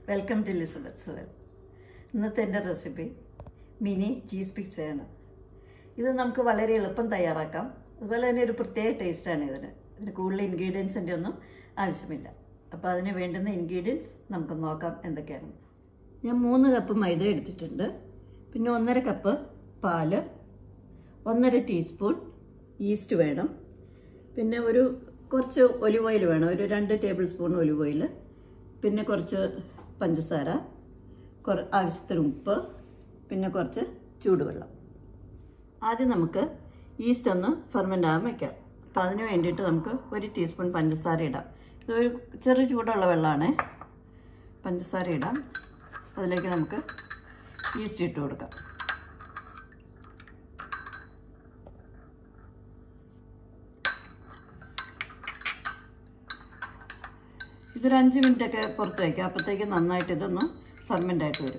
Welcome to Elizabeth സുവൽ ഇന്നത്തെ എൻ്റെ recipe mini cheese പിക്സയാണ് ഇത് നമുക്ക് വളരെ എളുപ്പം തയ്യാറാക്കാം അതുപോലെ തന്നെ ഒരു പ്രത്യേക ടേസ്റ്റാണ് ഇതിന് ഇതിന് കൂടുതൽ ഇൻഗ്രീഡിയൻസിൻ്റെ ഒന്നും ആവശ്യമില്ല അപ്പോൾ അതിന് വേണ്ടുന്ന ഇൻഗ്രീഡിയൻസ് നമുക്ക് നോക്കാം എന്തൊക്കെയാണ് ഞാൻ മൂന്ന് കപ്പ് മൈദ എടുത്തിട്ടുണ്ട് പിന്നെ ഒന്നര കപ്പ് പാല് ഒന്നര ടീസ്പൂൺ ഈസ്റ്റ് വേണം പിന്നെ ഒരു കുറച്ച് ഒലിവ് ഓയിൽ വേണം ഒരു രണ്ട് ടേബിൾ സ്പൂൺ ഒലിവ് ഓയിൽ പിന്നെ കുറച്ച് പഞ്ചസാര കുറ ആവശ്യത്തിന് ഉപ്പ് പിന്നെ കുറച്ച് ചൂടുവെള്ളം ആദ്യം നമുക്ക് ഈസ്റ്റ് ഒന്ന് ഫെർമെൻ്റ് ആകാൻ വയ്ക്കാം അപ്പോൾ അതിന് വേണ്ടിയിട്ട് നമുക്ക് ഒരു ടീസ്പൂൺ പഞ്ചസാര ഇടാം ഇതൊരു ചെറു ചൂടുള്ള വെള്ളമാണ് പഞ്ചസാര ഇടാം അതിലേക്ക് നമുക്ക് ഈസ്റ്റ് ഇട്ട് കൊടുക്കാം ഇതൊരു അഞ്ച് മിനിറ്റൊക്കെ പുറത്ത് വയ്ക്കാം അപ്പോഴത്തേക്ക് നന്നായിട്ട് ഇതൊന്ന് ഫെർമെൻ്റ് ആയിട്ട് വരും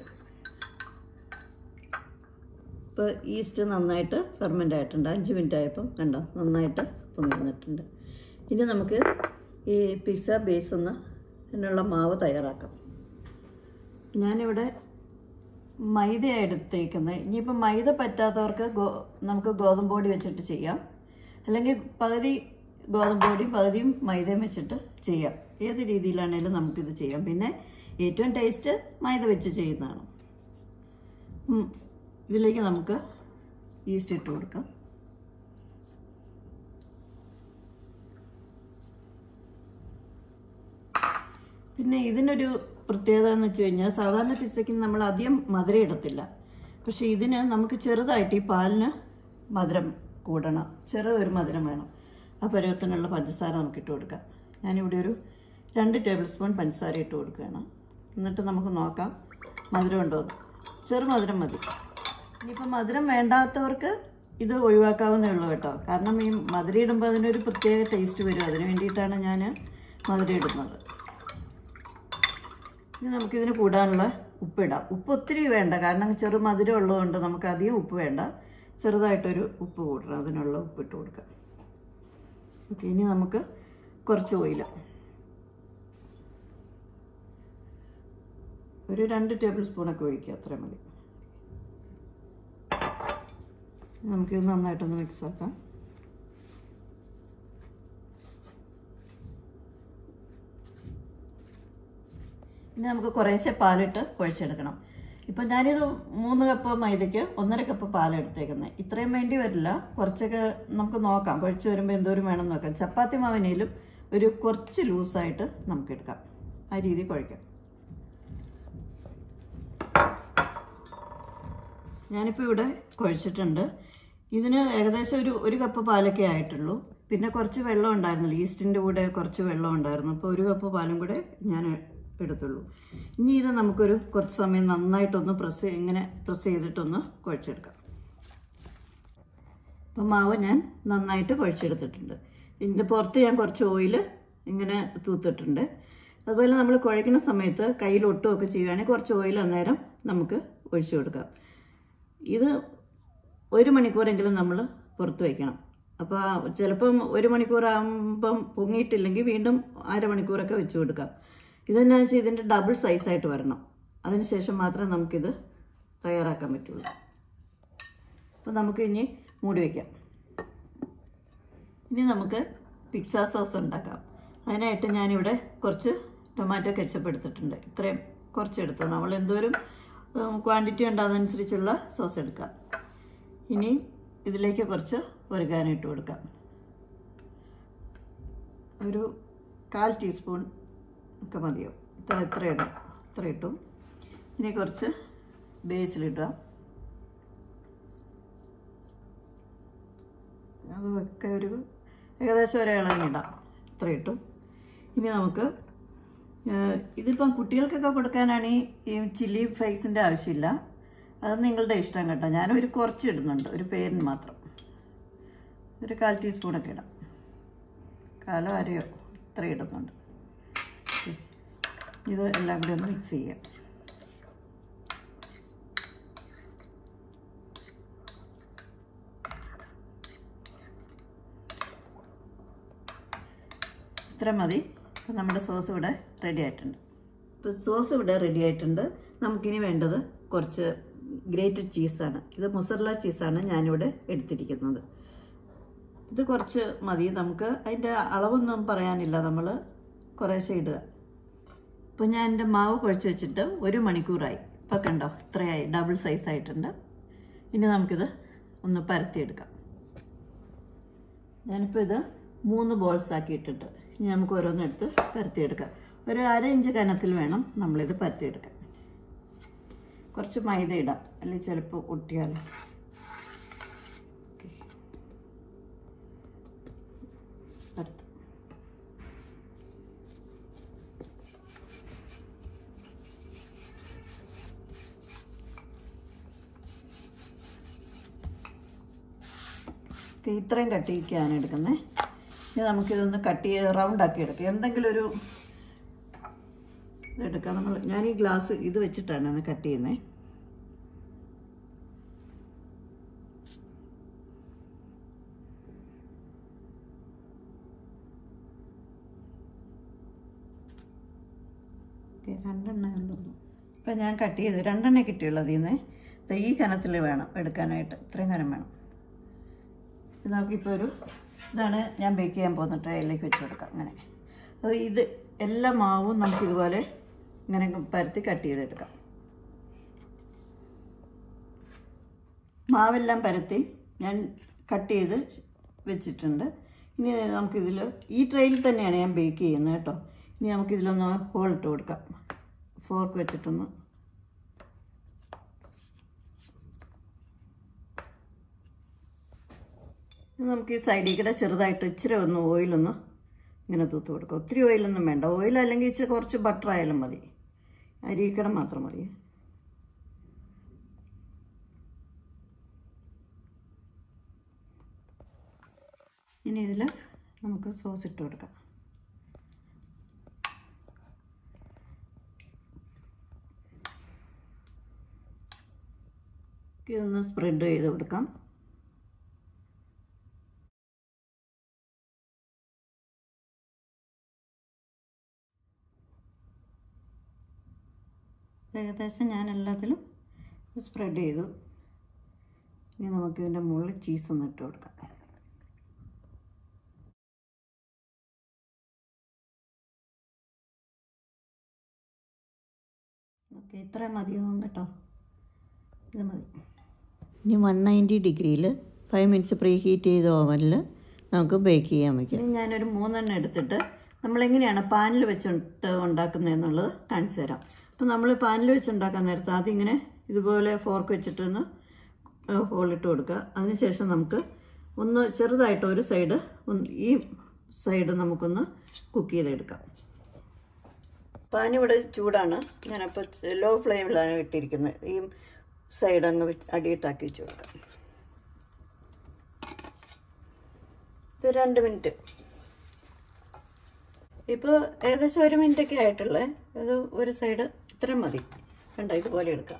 ഇപ്പോൾ ഈസ്റ്റ് നന്നായിട്ട് ഫെർമെൻ്റ് ആയിട്ടുണ്ട് അഞ്ച് മിനിറ്റ് ആയപ്പം കണ്ടോ നന്നായിട്ട് പൊങ്ങി വന്നിട്ടുണ്ട് ഇനി നമുക്ക് ഈ പിസ്സ ബേസ് ഒന്ന് അതിനുള്ള മാവ് തയ്യാറാക്കാം ഞാനിവിടെ മൈദ എടുത്തേക്കുന്നത് ഇനിയിപ്പോൾ മൈദ പറ്റാത്തവർക്ക് ഗോ നമുക്ക് ഗോതമ്പ് പൊടി വെച്ചിട്ട് ചെയ്യാം അല്ലെങ്കിൽ പകുതി ഗോതമ്പ് പൊടിയും പകുതിയും മൈദയും വെച്ചിട്ട് ചെയ്യാം ഏത് രീതിയിലാണേലും നമുക്കിത് ചെയ്യാം പിന്നെ ഏറ്റവും ടേസ്റ്റ് മൈദ വെച്ച് ചെയ്യുന്നതാണ് ഉം. ഇതിലേക്ക് നമുക്ക് ഈസ്റ്റ് ഇട്ട് കൊടുക്കാം പിന്നെ ഇതിനൊരു പ്രത്യേകത എന്ന് വെച്ച് കഴിഞ്ഞാൽ സാധാരണ പിസ്സയ്ക്ക് നമ്മൾ അധികം മധുരം ഇടത്തില്ല പക്ഷെ ഇതിന് നമുക്ക് ചെറുതായിട്ട് ഈ പാലിന് മധുരം കൂടണം ചെറു ഒരു മധുരം വേണം ആ പരുവത്തിനുള്ള പഞ്ചസാര നമുക്ക് ഇട്ട് കൊടുക്കാം ഞാനിവിടെ ഒരു രണ്ട് ടേബിൾ സ്പൂൺ പഞ്ചസാര ഇട്ട് കൊടുക്കുകയാണ് എന്നിട്ട് നമുക്ക് നോക്കാം മധുരം ഉണ്ടോ എന്ന് ചെറു മധുരം മതി ഇനിയിപ്പോൾ മധുരം വേണ്ടാത്തവർക്ക് ഇത് ഒഴിവാക്കാവുന്നേ ഉള്ളൂ കേട്ടോ കാരണം ഈ മധുരം ഇടുമ്പോൾ അതിനൊരു പ്രത്യേക ടേസ്റ്റ് വരും അതിന് വേണ്ടിയിട്ടാണ് ഞാൻ മധുരം ഇടുന്നത് ഇനി നമുക്കിതിന് കൂടാനുള്ള ഉപ്പിടാം ഉപ്പ് ഒത്തിരി വേണ്ട കാരണം ചെറു മധുരം ഉള്ളതുകൊണ്ട് നമുക്ക് അധികം ഉപ്പ് വേണ്ട ചെറുതായിട്ടൊരു ഉപ്പ് കൂട്ടണം അതിനുള്ള ഉപ്പ് ഇട്ട് കൊടുക്കാം ഓക്കെ ഇനി നമുക്ക് കുറച്ച് ഓയിൽ ഒരു രണ്ട് ടേബിൾ സ്പൂണൊക്കെ ഒഴിക്കുക അത്രയും മതി നമുക്കിത് നന്നായിട്ടൊന്ന് മിക്സ് ആക്കാം ഇനി നമുക്ക് കുറേശ്ശെ പാലിട്ട് കുഴച്ചെടുക്കണം ഇപ്പം ഞാനിത് മൂന്ന് കപ്പ് മൈദയ്ക്ക് ഒന്നര കപ്പ് പാലെടുത്തേക്കുന്നത് ഇത്രയും വേണ്ടി വരില്ല കുറച്ചൊക്കെ നമുക്ക് നോക്കാം കുഴച്ച് വരുമ്പോൾ എന്തോരം വേണം നോക്കാം ചപ്പാത്തി മാവിനേലും ഒരു കുറച്ച് ലൂസായിട്ട് നമുക്ക് എടുക്കാം ആ രീതി കുഴക്കാം ഞാനിപ്പോൾ ഇവിടെ കുഴച്ചിട്ടുണ്ട് ഇതിന് ഏകദേശം ഒരു ഒരു കപ്പ് പാലൊക്കെ ആയിട്ടുള്ളൂ പിന്നെ കുറച്ച് വെള്ളം ഉണ്ടായിരുന്നില്ല ഈസ്റ്റിൻ്റെ കൂടെ കുറച്ച് വെള്ളം ഉണ്ടായിരുന്നു അപ്പോൾ ഒരു കപ്പ് പാലും കൂടെ ഞാൻ എടുത്തുള്ളൂ ഇനി ഇത് നമുക്കൊരു കുറച്ച് സമയം നന്നായിട്ടൊന്ന് പ്രസ് ഇങ്ങനെ പ്രസ് ചെയ്തിട്ടൊന്ന് കുഴച്ചെടുക്കാം അപ്പം മാവ് ഞാൻ നന്നായിട്ട് കുഴച്ചെടുത്തിട്ടുണ്ട് ഇതിൻ്റെ പുറത്ത് ഞാൻ കുറച്ച് ഓയിൽ ഇങ്ങനെ തൂത്തിട്ടുണ്ട് അതുപോലെ നമ്മൾ കുഴക്കുന്ന സമയത്ത് കയ്യിൽ ഒട്ടുമൊക്കെ ചെയ്യുകയാണെങ്കിൽ കുറച്ച് ഓയിൽ അന്നേരം നമുക്ക് ഒഴിച്ചു കൊടുക്കാം ഇത് ഒരു മണിക്കൂറെങ്കിലും നമ്മൾ പുറത്ത് വയ്ക്കണം അപ്പോൾ ചിലപ്പം ഒരു മണിക്കൂറാകുമ്പം പൊങ്ങിയിട്ടില്ലെങ്കിൽ വീണ്ടും അരമണിക്കൂറൊക്കെ വെച്ച് കൊടുക്കാം ഇതെന്നാന്ന് വെച്ചാൽ ഇതിൻ്റെ ഡബിൾ സൈസായിട്ട് വരണം അതിനുശേഷം മാത്രമേ നമുക്കിത് തയ്യാറാക്കാൻ പറ്റുള്ളൂ അപ്പോൾ നമുക്ക് ഇനി മൂടി വയ്ക്കാം ഇനി നമുക്ക് പിക്സ സോസ് ഉണ്ടാക്കാം അതിനായിട്ട് ഞാനിവിടെ കുറച്ച് ടൊമാറ്റോ കെച്ചപ്പ് എടുത്തിട്ടുണ്ട് ഇത്രയും കുറച്ചെടുത്തത് നമ്മൾ എന്തോരം ക്വാണ്ടിറ്റി ഉണ്ട് അതനുസരിച്ചുള്ള സോസ് എടുക്കാം ഇനി ഇതിലേക്ക് കുറച്ച് ഒരകാനം ഇട്ട് കൊടുക്കാം ഒരു കാൽ ടീസ്പൂൺ ഒക്കെ മതിയോ ഇത്ര ഇത്ര ഇടാം ഇത്ര ഇട്ടു ഇനി കുറച്ച് ബേസിലിടുക അതൊക്കെ ഒരു ഏകദേശം ഒരേളം ഇടാം ഇത്ര ഇട്ടു ഇനി നമുക്ക് ഇതിപ്പം കുട്ടികൾക്കൊക്കെ കൊടുക്കാനാണ് ഈ ചില്ലി ഫ്ലേക്സിൻ്റെ ആവശ്യമില്ല അത് നിങ്ങളുടെ ഇഷ്ടം കേട്ടോ ഞാനൊരു കുറച്ച് ഇടുന്നുണ്ട് ഒരു പേരിന് മാത്രം ഒരു കാൽ ടീസ്പൂണൊക്കെ ഇടാം കാലോ അരയോ ഇത്ര ഇടുന്നുണ്ട് ഇത് എല്ലാം കൂടി ഒന്ന് മിക്സ് ചെയ്യാം ഇത്ര മതി അപ്പം നമ്മുടെ സോസ് ഇവിടെ റെഡി ആയിട്ടുണ്ട് ഇപ്പോൾ സോസ് ഇവിടെ റെഡി ആയിട്ടുണ്ട് നമുക്കിനി വേണ്ടത് കുറച്ച് ഗ്രേറ്റഡ് ചീസാണ് ഇത് മുസറല ചീസാണ് ഞാനിവിടെ എടുത്തിരിക്കുന്നത് ഇത് കുറച്ച് മതി നമുക്ക് അതിൻ്റെ അളവൊന്നും പറയാനില്ല നമ്മൾ കുറേശ്ശെ ഇടുക ഇപ്പോൾ ഞാൻ എൻ്റെ മാവ് കുഴച്ച് വെച്ചിട്ട് ഒരു മണിക്കൂറായി ഇപ്പം കണ്ടോ ഇത്രയായി ഡബിൾ സൈസ് ആയിട്ടുണ്ട് ഇനി നമുക്കിത് ഒന്ന് പരത്തിയെടുക്കാം ഞാനിപ്പോൾ ഇത് മൂന്ന് ബോൾസ് ആക്കിയിട്ടിട്ട് ഇനി നമുക്ക് ഓരോന്നെടുത്ത് പരത്തിയെടുക്കാം ഒരു അര ഇഞ്ച് കനത്തിൽ വേണം നമ്മളിത് പരത്തിയെടുക്കാൻ കുറച്ച് മൈദ ഇടാം അല്ലെങ്കിൽ ചിലപ്പോൾ ഒട്ടിയാലോ ഓക്കെ പരത്ത് ഓക്കെ ഇത്രയും കട്ടിക്കാണ് എടുക്കുന്നത് ഇനി നമുക്കിതൊന്ന് കട്ട് ചെയ്ത് റൗണ്ട് ആക്കി എടുക്കാം എന്തെങ്കിലും ഒരു ഇതെടുക്കാം നമ്മൾ ഞാൻ ഈ ഗ്ലാസ് ഇത് വെച്ചിട്ടാണ് ഒന്ന് കട്ട് ചെയ്യുന്നത് രണ്ടെണ്ണ ഉള്ളൂ ഇപ്പം ഞാൻ കട്ട് ചെയ്ത് രണ്ടെണ്ണ കിട്ടിയുള്ളൂ അതിൽ നിന്ന് ഈ കനത്തിൽ വേണം എടുക്കാനായിട്ട് ഇത്രയും കനം വേണം ഇത് നമുക്കിപ്പോൾ ഒരു ഇതാണ് ഞാൻ ബേക്ക് ചെയ്യാൻ പോകുന്ന ട്രേയിലേക്ക് വെച്ച് കൊടുക്കാം അങ്ങനെ അപ്പോൾ ഇത് എല്ലാ മാവും നമുക്ക് ഇതുപോലെ ഇങ്ങനെ പരത്തി കട്ട് ചെയ്തെടുക്കാം മാവെല്ലാം പരത്തി ഞാൻ കട്ട് ചെയ്ത് വെച്ചിട്ടുണ്ട് ഇനി നമുക്കിതിൽ ഈ ട്രെയിൽ തന്നെയാണ് ഞാൻ ബേക്ക് ചെയ്യുന്നത് കേട്ടോ ഇനി നമുക്കിതിലൊന്ന് ഹോൾ ഇട്ട് കൊടുക്കാം ഫോർക്ക് വെച്ചിട്ടൊന്ന് നമുക്ക് ഈ സൈഡിൽ കൂടെ ചെറുതായിട്ട് ഇച്ചിരി ഒന്ന് ഓയിലൊന്ന് ഇങ്ങനെ തൂത്ത് കൊടുക്കുക ഒത്തിരി ഓയിലൊന്നും വേണ്ട ഓയിൽ അല്ലെങ്കിൽ ഇച്ചിരി കുറച്ച് ബട്ടർ ആയാലും മതി അരിക്കട മാത്രം മതി ഇനി ഇതിൽ നമുക്ക് സോസ് ഇട്ട് കൊടുക്കാം ഇതൊന്ന് സ്പ്രെഡ് ചെയ്ത് കൊടുക്കാം ഏകദേശം ഞാൻ എല്ലാത്തിലും സ്പ്രെഡ് ചെയ്തു ഇനി നമുക്ക് ഇതിൻ്റെ മുകളിൽ ചീസ് ഒന്ന് ഇട്ട് കൊടുക്കാം ഓക്കെ ഇത്ര മതിയാവും കേട്ടോ ഇത് മതി ഇനി വൺ നയൻറ്റി ഡിഗ്രിയിൽ ഫൈവ് മിനിറ്റ്സ് പ്രീ ഹീറ്റ് ചെയ്ത ഓവനിൽ നമുക്ക് ബേക്ക് ചെയ്യാൻ വയ്ക്കാം ഇനി ഞാനൊരു മൂന്നെണ്ണം എടുത്തിട്ട് നമ്മളെങ്ങനെയാണ് പാനിൽ വെച്ചിട്ട് ഉണ്ടാക്കുന്നതെന്നുള്ളത് കാണിച്ചു തരാം അപ്പോൾ നമ്മൾ പാനിൽ വെച്ച് ഉണ്ടാക്കാൻ നേരത്ത് ആദ്യം ഇങ്ങനെ ഇതുപോലെ ഫോർക്ക് വെച്ചിട്ടൊന്ന് ഹോളിട്ട് കൊടുക്കുക അതിനുശേഷം നമുക്ക് ഒന്ന് ചെറുതായിട്ട് ഒരു സൈഡ് ഈ സൈഡ് നമുക്കൊന്ന് കുക്ക് ചെയ്തെടുക്കാം പാൻ ഇവിടെ ചൂടാണ് ഞാനപ്പോൾ ലോ ഫ്ലെയിമിലാണ് ഇട്ടിരിക്കുന്നത് ഈ സൈഡ് അങ്ങ് വെച്ച് അടിയിട്ടാക്കി വെച്ച് കൊടുക്കാം ഇത് രണ്ട് മിനിറ്റ് ഇപ്പോൾ ഏകദേശം ഒരു മിനിറ്റൊക്കെ ആയിട്ടുള്ളേ ഇത് ഒരു സൈഡ് ഇത്രയും മതി കണ്ട ഇതുപോലെ എടുക്കാം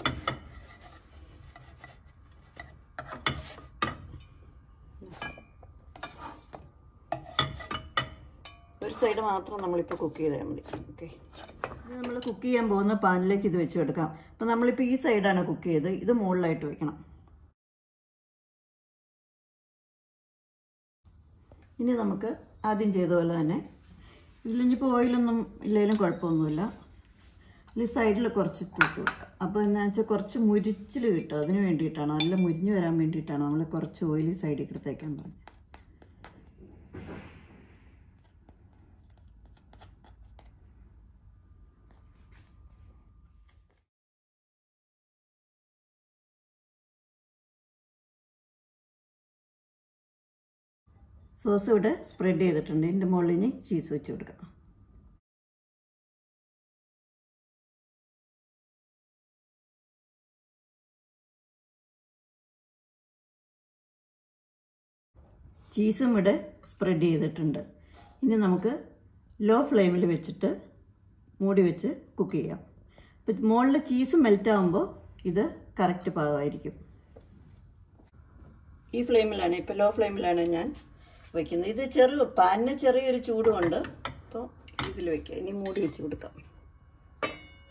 ഒരു സൈഡ് മാത്രം നമ്മളിപ്പോൾ കുക്ക് ചെയ്താൽ മതി ഓക്കെ ഇത് നമ്മൾ കുക്ക് ചെയ്യാൻ പോകുന്ന പാനിലേക്ക് ഇത് വെച്ച് കൊടുക്കാം അപ്പോൾ നമ്മളിപ്പോൾ ഈ സൈഡാണ് കുക്ക് ചെയ്ത് ഇത് മുകളിലായിട്ട് വെക്കണം ഇനി നമുക്ക് ആദ്യം ചെയ്ത പോലെ തന്നെ ഇതിലിനിപ്പോൾ ഓയിലൊന്നും ഇല്ലെങ്കിലും കുഴപ്പമൊന്നുമില്ല ഇതിൽ സൈഡിൽ കുറച്ച് തൂത്ത് കൊടുക്കുക അപ്പോൾ എന്താ വെച്ചാൽ കുറച്ച് മുരിച്ചിൽ കിട്ടും അതിന് വേണ്ടിയിട്ടാണ് നല്ല മുരിഞ്ഞ് വരാൻ വേണ്ടിയിട്ടാണ് നമ്മൾ കുറച്ച് ഓയിൽ സൈഡിൽ കൂടെ തേക്കാൻ പറഞ്ഞത് സോസ് ഇവിടെ സ്പ്രെഡ് ചെയ്തിട്ടുണ്ട് ഇതിൻ്റെ മുകളിൽ ഇനി ചീസ് വെച്ച് കൊടുക്കാം ചീസും ഇവിടെ സ്പ്രെഡ് ചെയ്തിട്ടുണ്ട് ഇനി നമുക്ക് ലോ ഫ്ലെയിമിൽ വെച്ചിട്ട് മൂടി വെച്ച് കുക്ക് ചെയ്യാം അപ്പം മുകളിൽ ചീസ് മെൽറ്റ് ആകുമ്പോൾ ഇത് കറക്റ്റ് പാകമായിരിക്കും ഈ ഫ്ലെയിമിലാണ് ഇപ്പോൾ ലോ ഫ്ലെയിമിലാണ് ഞാൻ വയ്ക്കുന്നത് ഇത് ചെറു പാനിന് ചെറിയൊരു ചൂടുമുണ്ട് അപ്പോൾ ഇതിൽ വയ്ക്കുക ഇനി മൂടി വെച്ച് കൊടുക്കാം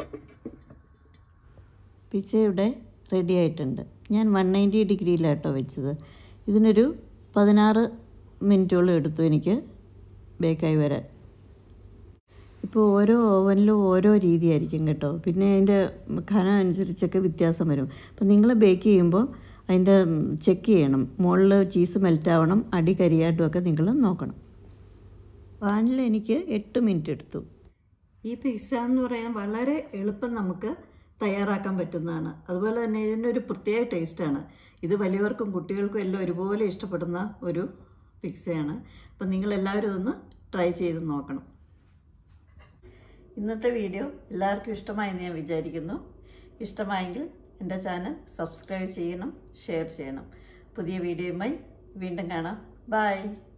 പിസ്സ ഇവിടെ റെഡി ആയിട്ടുണ്ട് ഞാൻ വൺ നയൻറ്റി ഡിഗ്രിയിലാട്ടോ വെച്ചത് ഇതിനൊരു പതിനാറ് മിനിറ്റോളം എടുത്തു എനിക്ക് ബേക്കായി വരാൻ ഇപ്പോൾ ഓരോ ഓവനിലും ഓരോ രീതിയായിരിക്കും കേട്ടോ പിന്നെ അതിൻ്റെ ഖനം അനുസരിച്ചൊക്കെ വ്യത്യാസം വരും അപ്പോൾ നിങ്ങൾ ബേക്ക് ചെയ്യുമ്പോൾ അതിൻ്റെ ചെക്ക് ചെയ്യണം മുകളിൽ ചീസ് മെൽറ്റ് ആവണം അടി കരിയായിട്ടും ഒക്കെ നിങ്ങൾ നോക്കണം പാനിൽ എനിക്ക് എട്ട് മിനിറ്റ് എടുത്തു ഈ പിസ്സ എന്ന് പറയാൻ വളരെ എളുപ്പം നമുക്ക് തയ്യാറാക്കാൻ പറ്റുന്നതാണ് അതുപോലെ തന്നെ ഇതിനൊരു പ്രത്യേക ടേസ്റ്റാണ് ഇത് വലിയവർക്കും കുട്ടികൾക്കും എല്ലാം ഒരുപോലെ ഇഷ്ടപ്പെടുന്ന ഒരു പിസ്സയാണ് അപ്പം നിങ്ങളെല്ലാവരും ഒന്ന് ട്രൈ ചെയ്ത് നോക്കണം ഇന്നത്തെ വീഡിയോ എല്ലാവർക്കും ഇഷ്ടമായെന്ന് ഞാൻ വിചാരിക്കുന്നു ഇഷ്ടമായെങ്കിൽ എൻ്റെ ചാനൽ സബ്സ്ക്രൈബ് ചെയ്യണം ഷെയർ ചെയ്യണം പുതിയ വീഡിയോയുമായി വീണ്ടും കാണാം ബൈ